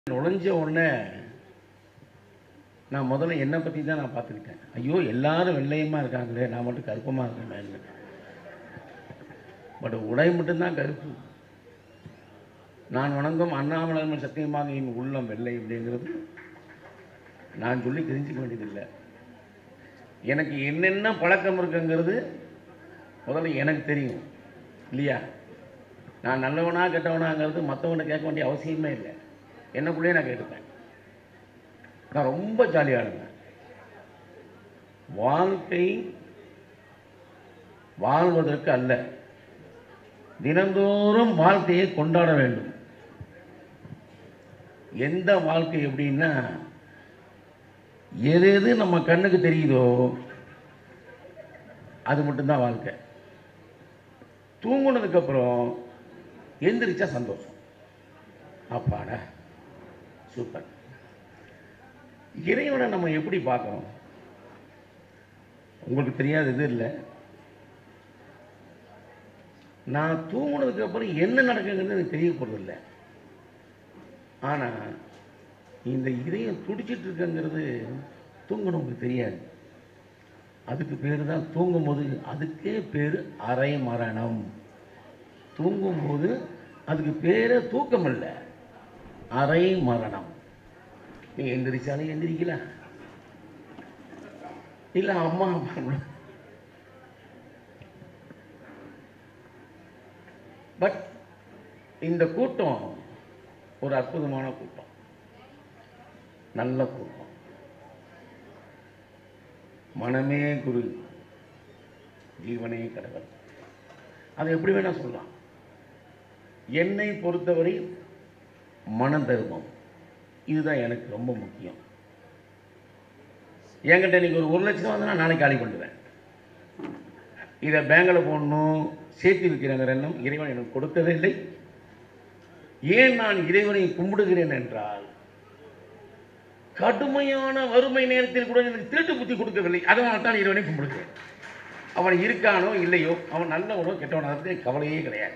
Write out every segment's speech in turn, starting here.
நுழைஞ்ச உடனே நான் முதல்ல என்னை பற்றி தான் நான் பார்த்துக்கிட்டேன் ஐயோ எல்லாரும் வெள்ளையமா இருக்காங்களே நான் மட்டும் கருப்பமாக இருக்கேன் பட் உடை மட்டும்தான் கருப்பு நான் வணங்கும் அண்ணாமலன் சத்தியமாக என் உள்ளம் வெள்ளை அப்படிங்கிறது நான் சொல்லி தெரிஞ்சுக்க வேண்டியதில்லை எனக்கு என்னென்ன பழக்கம் இருக்குங்கிறது முதல்ல எனக்கு தெரியும் இல்லையா நான் நல்லவனா கெட்டவனாங்கிறது மற்றவனை கேட்க வேண்டிய அவசியமே இல்லை என்னக்குள்ளேயே நான் கேட்டுப்பேன் நான் ரொம்ப ஜாலியாக இருந்தேன் வாழ்க்கை வாழ்வதற்கு அல்ல தினந்தோறும் வாழ்க்கையை கொண்டாட வேண்டும் எந்த வாழ்க்கை எப்படின்னா எது எது நம்ம கண்ணுக்கு தெரியுதோ அது மட்டும்தான் வாழ்க்கை தூங்குனதுக்கப்புறம் எந்திரிச்சா சந்தோஷம் அப்பாடா சூப்பர் இறைவனை நம்ம எப்படி பார்க்கணும் உங்களுக்கு தெரியாத இது இல்லை நான் தூங்குனதுக்கு அப்புறம் என்ன நடக்குங்கிறது எனக்கு தெரிய போகிறதில்ல ஆனால் இந்த இதயம் துடிச்சிட்டு இருக்குங்கிறது தூங்கினவங்களுக்கு தெரியாது அதுக்கு பேர் தான் தூங்கும்போது அதுக்கே பேர் அரை மரணம் தூங்கும்போது அதுக்கு பேரே தூக்கம் இல்லை அரை மரணம் நீ எந்திரிச்சாலும் எந்திரிக்கல இல்லை அம்மா அப்பா பட் இந்த கூட்டம் ஒரு அற்புதமான கூட்டம் நல்ல கூட்டம் மனமே குரு ஜீவனே கடவுள் அதை எப்படி வேணா சொல்லலாம் என்னை பொறுத்தவரை மன தர்மம் இதுதான் எனக்கு ரொம்ப முக்கியம் என்கிட்ட இன்னைக்கு ஒரு ஒரு லட்சம் வந்தா நாளைக்கு காலி பண்ணுவேன் இதை பேங்கில் போடணும் சேர்த்து வைக்கிறேங்கிற எண்ணம் இறைவன் எனக்கு கொடுக்கவே இல்லை ஏன் நான் இறைவனை கும்பிடுகிறேன் என்றால் கடுமையான வறுமை நேரத்தில் கூட எனக்கு திருட்டு புத்தி கொடுக்கவில்லை அதனால தான் இறைவனை கும்பிடுகிறேன் அவன் இருக்கானோ இல்லையோ அவன் நல்லவனோ கெட்டவனோ அதை பத்தி கவலையே கிடையாது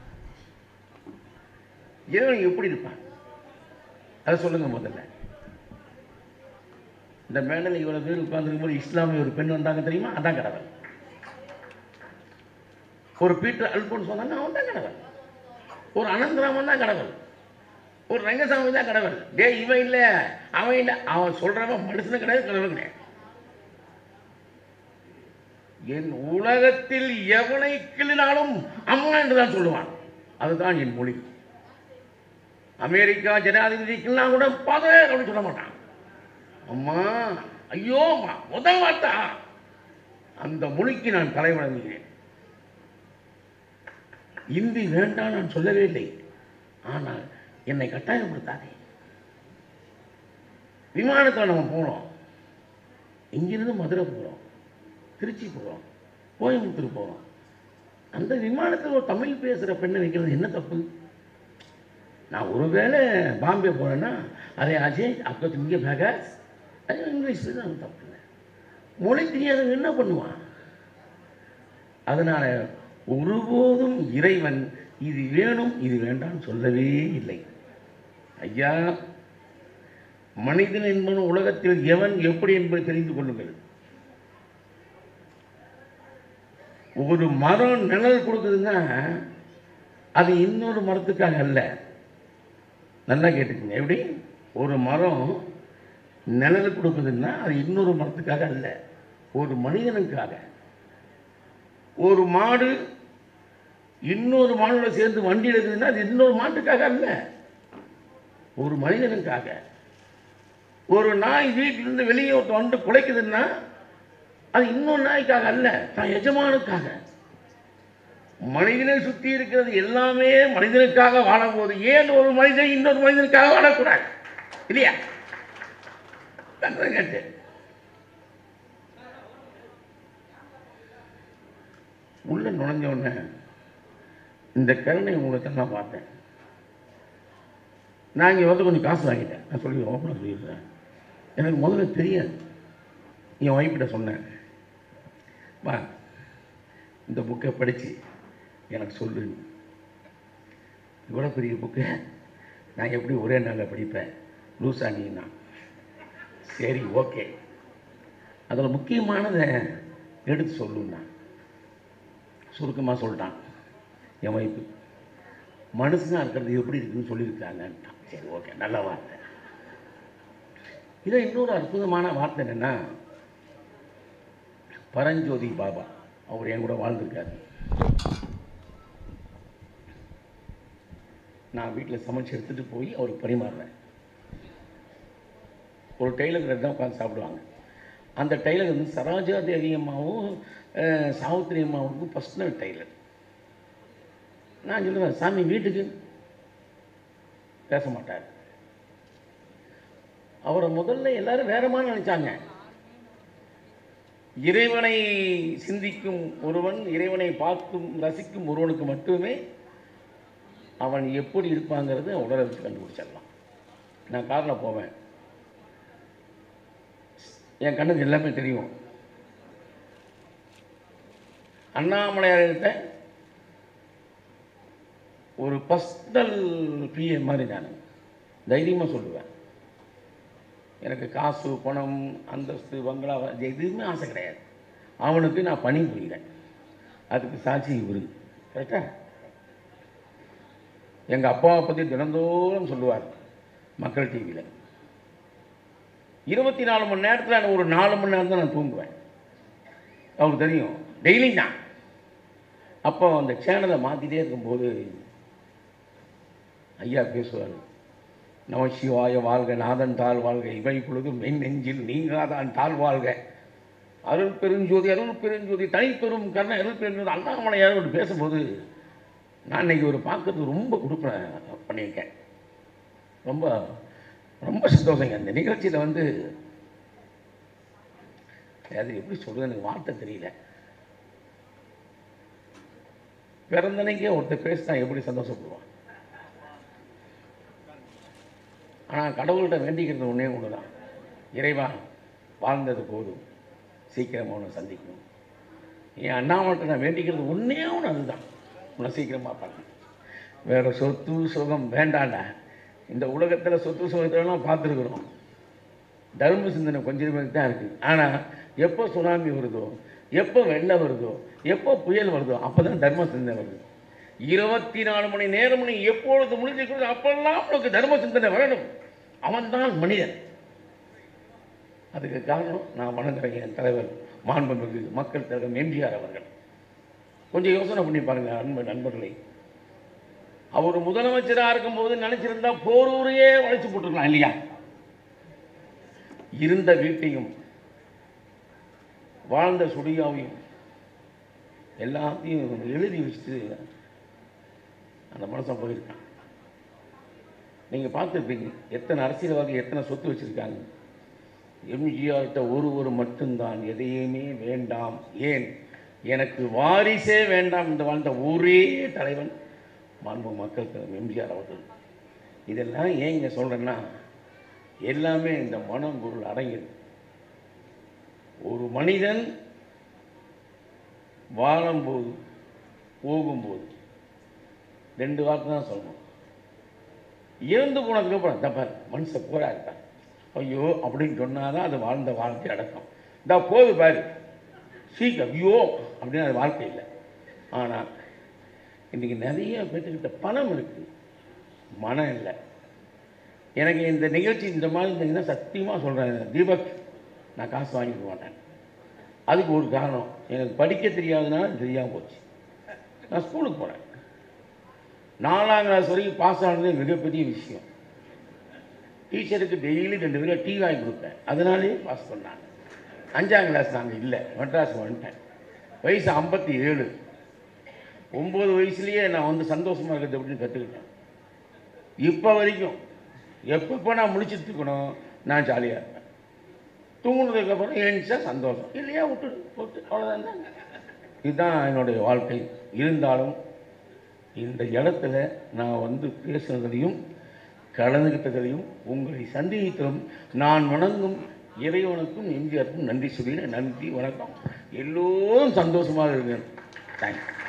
இறைவன் எப்படி இருப்பான் அதை சொல்லுங்க முதல்ல இந்த மேடையில் இவ்வளவு பேர் உட்கார்ந்துருக்கும் போது இஸ்லாமிய ஒரு பெண் வந்தாங்க தெரியுமா அதான் கடவுள் ஒரு பீட்டர் அல்போன்ஸ் வந்தாங்க அவன் தான் கடவுள் ஒரு அனந்தராமன் தான் கடவுள் ஒரு ரங்கசாமி தான் கடவுள் டே இவன் இல்லை அவன் இல்லை அவன் சொல்றவன் மனுஷனும் கிடையாது கடவுள் கிடையாது என் உலகத்தில் எவனை கிள்ளினாலும் அம்மா என்று தான் சொல்லுவான் அதுதான் என் மொழி அமெரிக்கா ஜனாதிபதிக்கெல்லாம் கூட பதவே அப்படின்னு சொல்ல மாட்டான் அம்மா ஐயோ அம்மா முதல் வார்த்தா அந்த மொழிக்கு நான் தலை வணங்குகிறேன் இந்தி வேண்டாம் நான் சொல்லவே இல்லை ஆனால் என்னை கட்டாயப்படுத்தாதே விமானத்தில் நம்ம போனோம் இங்கிருந்து மதுரை போகிறோம் திருச்சி போகிறோம் கோயம்புத்தூர் போகிறோம் அந்த விமானத்தில் ஒரு தமிழ் பேசுகிற பெண்ணை வைக்கிறது என்ன தப்பு நான் ஒருவேளை பாம்பே போகிறேன்னா அரே அஜய் அப்போ இங்கே பேகாஸ் அது இங்கிலீஷ் தான் தப்பு இல்லை மொழி தெரியாதவங்க என்ன பண்ணுவான் அதனால் ஒருபோதும் இறைவன் இது வேணும் இது வேண்டாம் சொல்லவே இல்லை ஐயா மனிதன் என்பவன் உலகத்தில் எவன் எப்படி என்பதை தெரிந்து கொள்ளுங்கள் ஒரு மரம் நிழல் கொடுக்குதுன்னா அது இன்னொரு மரத்துக்காக அல்ல நல்லா கேட்டுக்கங்க எப்படி ஒரு மரம் நிழல் கொடுக்குதுன்னா அது இன்னொரு மரத்துக்காக அல்ல ஒரு மனிதனுக்காக ஒரு மாடு இன்னொரு மாடோட சேர்ந்து வண்டி எடுக்குதுன்னா அது இன்னொரு மாட்டுக்காக அல்ல ஒரு மனிதனுக்காக ஒரு நாய் வீட்டிலிருந்து வெளியே ஒருத்தன் வந்து குலைக்குதுன்னா அது இன்னொரு நாய்க்காக அல்ல தான் எஜமானுக்காக மனிதனை சுற்றி இருக்கிறது எல்லாமே மனிதனுக்காக வாழும்போது ஏன் ஒரு மனிதன் இன்னொரு மனிதனுக்காக வாழக்கூடாது இல்லையா நான் கேட்டேன் உள்ள நுழைஞ்ச உடனே இந்த கருணை உங்களுக்கெல்லாம் பார்த்தேன் நான் இங்கே வந்து கொஞ்சம் காசு வாங்கிட்டேன் நான் சொல்லி ஓப்பனாக சொல்லிடுறேன் எனக்கு முதல்ல தெரியாது என் ஒய்ஃபிட்ட சொன்னேன் வா இந்த புக்கை படித்து எனக்கு சொல்லு இவ்வளோ பெரிய புக்கு நான் எப்படி ஒரே நாளில் படிப்பேன் லூசா நீனா சரி ஓகே அதில் முக்கியமானதை எடுத்து சொல்லுன்னா சுருக்கமாக சொல்லிட்டான் என் வைப்பு மனுஷனாக இருக்கிறது எப்படி இருக்குன்னு சொல்லியிருக்காங்கன்ட்டான் சரி ஓகே நல்ல வார்த்தை இதில் இன்னொரு அற்புதமான வார்த்தை என்னென்னா பரஞ்சோதி பாபா அவர் என் கூட வாழ்ந்திருக்காரு நான் வீட்டில் சமைச்சு எடுத்துகிட்டு போய் அவருக்கு பரிமாறுறேன் ஒரு டெய்லர் தான் உட்காந்து சாப்பிடுவாங்க அந்த டெய்லர் வந்து சரோஜா தேவி அம்மாவும் அஹ், சாவித்திரி அம்மாவுக்கும் பர்சனல் டெய்லர் நான் சொல்லுவேன் சாமி வீட்டுக்கு பேச மாட்டார் அவரை முதல்ல எல்லாரும் வேறமா நினைச்சாங்க இறைவனை சிந்திக்கும் ஒருவன் இறைவனை பார்க்கும் ரசிக்கும் ஒருவனுக்கு மட்டுமே அவன் எப்படி இருப்பாங்கிறது உடலை வச்சு கண்டுபிடிச்சிடலாம் நான் காரில் போவேன் என் கண்ணுக்கு எல்லாமே தெரியும் அண்ணாமலையார்கிட்ட ஒரு பர்சனல் பிஏ மாதிரி நான் தைரியமாக சொல்லுவேன் எனக்கு காசு பணம் அந்தஸ்து பங்களா இது எதுவுமே ஆசை கிடையாது அவனுக்கு நான் பணி புரிகிறேன் அதுக்கு சாட்சி இவரு கரெக்டா எங்கள் அப்பாவை பற்றி தினந்தோறும் சொல்லுவார் மக்கள் டிவியில் இருபத்தி நாலு மணி நேரத்தில் நான் ஒரு நாலு மணி நேரம் தான் நான் தூங்குவேன் அவருக்கு தெரியும் டெய்லி தான் அப்போ அந்த சேனலை மாற்றிட்டே இருக்கும்போது ஐயா பேசுவார் நம சிவாய வாழ்க நாதன் தாழ் வாழ்க இவை பொழுதும் மென் நெஞ்சில் நீங்காதான் தாழ் வாழ்க அருள் பெருஞ்சோதி அருள் பெருஞ்சோதி தனிப்பெரும் கர்ண அருள் பெருஞ்சோதி அண்ணாமலையார் ஒன்று பேசும்போது நான் இன்னைக்கு ஒரு பார்க்கறதுக்கு ரொம்ப கொடுப்பேன் பண்ணியிருக்கேன் ரொம்ப ரொம்ப சந்தோஷங்க இந்த நிகழ்ச்சியில் வந்து அது எப்படி சொல்கிறது எனக்கு வார்த்தை தெரியல பிறந்தனைக்கே ஒருத்தர் பேசினா எப்படி சந்தோஷப்படுவான் ஆனால் கடவுள்கிட்ட வேண்டிக்கிறது ஒன்றே ஒன்று தான் இறைவா வாழ்ந்தது போதும் சீக்கிரமாக உன்னை சந்திக்கணும் என் அண்ணாமல்கிட்ட நான் வேண்டிக்கிறது ஒன்றே ஒன்று அதுதான் உன்னை சீக்கிரமாக பார்க்கணும் வேறு சொத்து சுகம் வேண்டாண்டா இந்த உலகத்தில் சொத்து சுகத்தெல்லாம் பார்த்துருக்குறோம் தர்ம சிந்தனை கொஞ்சம் பேருக்கு தான் இருக்குது ஆனால் எப்போ சுனாமி வருதோ எப்போ வெள்ளம் வருதோ எப்போ புயல் வருதோ அப்போ தான் தர்ம சிந்தனை வருது இருபத்தி நாலு மணி நேரம் நீ எப்பொழுது முடிஞ்சுக்கிறது அப்பெல்லாம் உனக்கு தர்ம சிந்தனை வரணும் அவன்தான் மனிதன் அதுக்கு காரணம் நான் வணங்குறேன் என் தலைவர் மாண்புமிகு மக்கள் தலைவர் எம்ஜிஆர் அவர்கள் கொஞ்சம் யோசனை பண்ணி பாருங்க அன்பு நண்பர்களை அவர் முதலமைச்சராக இருக்கும்போது நினைச்சிருந்தா போரூரையே வளைச்சு போட்டுருக்கலாம் இல்லையா இருந்த வீட்டையும் வாழ்ந்த சுடியாவையும் எல்லாத்தையும் எழுதி வச்சுட்டு அந்த மனுஷன் போயிருக்கான் நீங்கள் பார்த்துருப்பீங்க எத்தனை அரசியல்வாதி எத்தனை சொத்து வச்சுருக்காங்க எம்ஜிஆர்கிட்ட ஒருவர் மட்டும்தான் எதையுமே வேண்டாம் ஏன் எனக்கு வாரிசே வேண்டாம் என்று வாழ்ந்த ஒரே தலைவன் மாண்பு மக்கள் தலைவர் எம்ஜிஆர் அவர்கள் இதெல்லாம் ஏன் இங்கே சொல்கிறேன்னா எல்லாமே இந்த மனம் பொருள் அடங்கியது ஒரு மனிதன் வாழும்போது போகும்போது ரெண்டு வார்த்தை தான் சொல்லணும் இறந்து போனதுக்கப்புறம் தப்ப மனுஷன் போரா இருக்கான் ஐயோ அப்படின்னு சொன்னாதான் அது வாழ்ந்த வாழ்க்கை அடக்கம் இந்த போது பாரு சீக்கிரம் ஐயோ அப்படின்னு அது வாழ்க்கை இல்லை ஆனால் இன்றைக்கி நிறைய பேர்த்துக்கிட்ட பணம் இருக்குது மனம் இல்லை எனக்கு இந்த நிகழ்ச்சி இந்த மாதிரி இருந்தீங்கன்னா சத்தியமாக சொல்கிறேன் தீபக் நான் காசு வாங்கிக்க மாட்டேன் அதுக்கு ஒரு காரணம் எனக்கு படிக்க தெரியாதனால இது தெரியாமல் போச்சு நான் ஸ்கூலுக்கு போனேன் நாலாம் கிளாஸ் வரைக்கும் பாஸ் ஆனதே மிகப்பெரிய விஷயம் டீச்சருக்கு டெய்லி ரெண்டு பேரும் டீ வாங்கி கொடுப்பேன் அதனாலேயே பாஸ் பண்ணாங்க அஞ்சாம் கிளாஸ் நாங்கள் இல்லை மெட்ராஸ் வந்துட்டேன் வயசு ஐம்பத்தி ஏழு ஒம்பது வயசுலேயே நான் வந்து சந்தோஷமாக இருக்கிறது அப்படின்னு கற்றுக்கிட்டேன் இப்போ வரைக்கும் எப்பப்போ நான் முடிச்சுட்டு இருக்கணும் நான் ஜாலியாக இருப்பேன் தூங்குனதுக்கப்புறம் எழுந்துச்சா சந்தோஷம் இல்லையா விட்டு விட்டு அவ்வளோதான் இதுதான் என்னுடைய வாழ்க்கை இருந்தாலும் இந்த இடத்துல நான் வந்து பேசுனதுலையும் கலந்துக்கிட்டதிலையும் உங்களை சந்தித்ததும் நான் வணங்கும் இறைவனுக்கும் எம்ஜிஆருக்கும் நன்றி சொல்லினேன் நன்றி வணக்கம் எல்லோரும் சந்தோஷமாக இருங்க தேங்க்யூ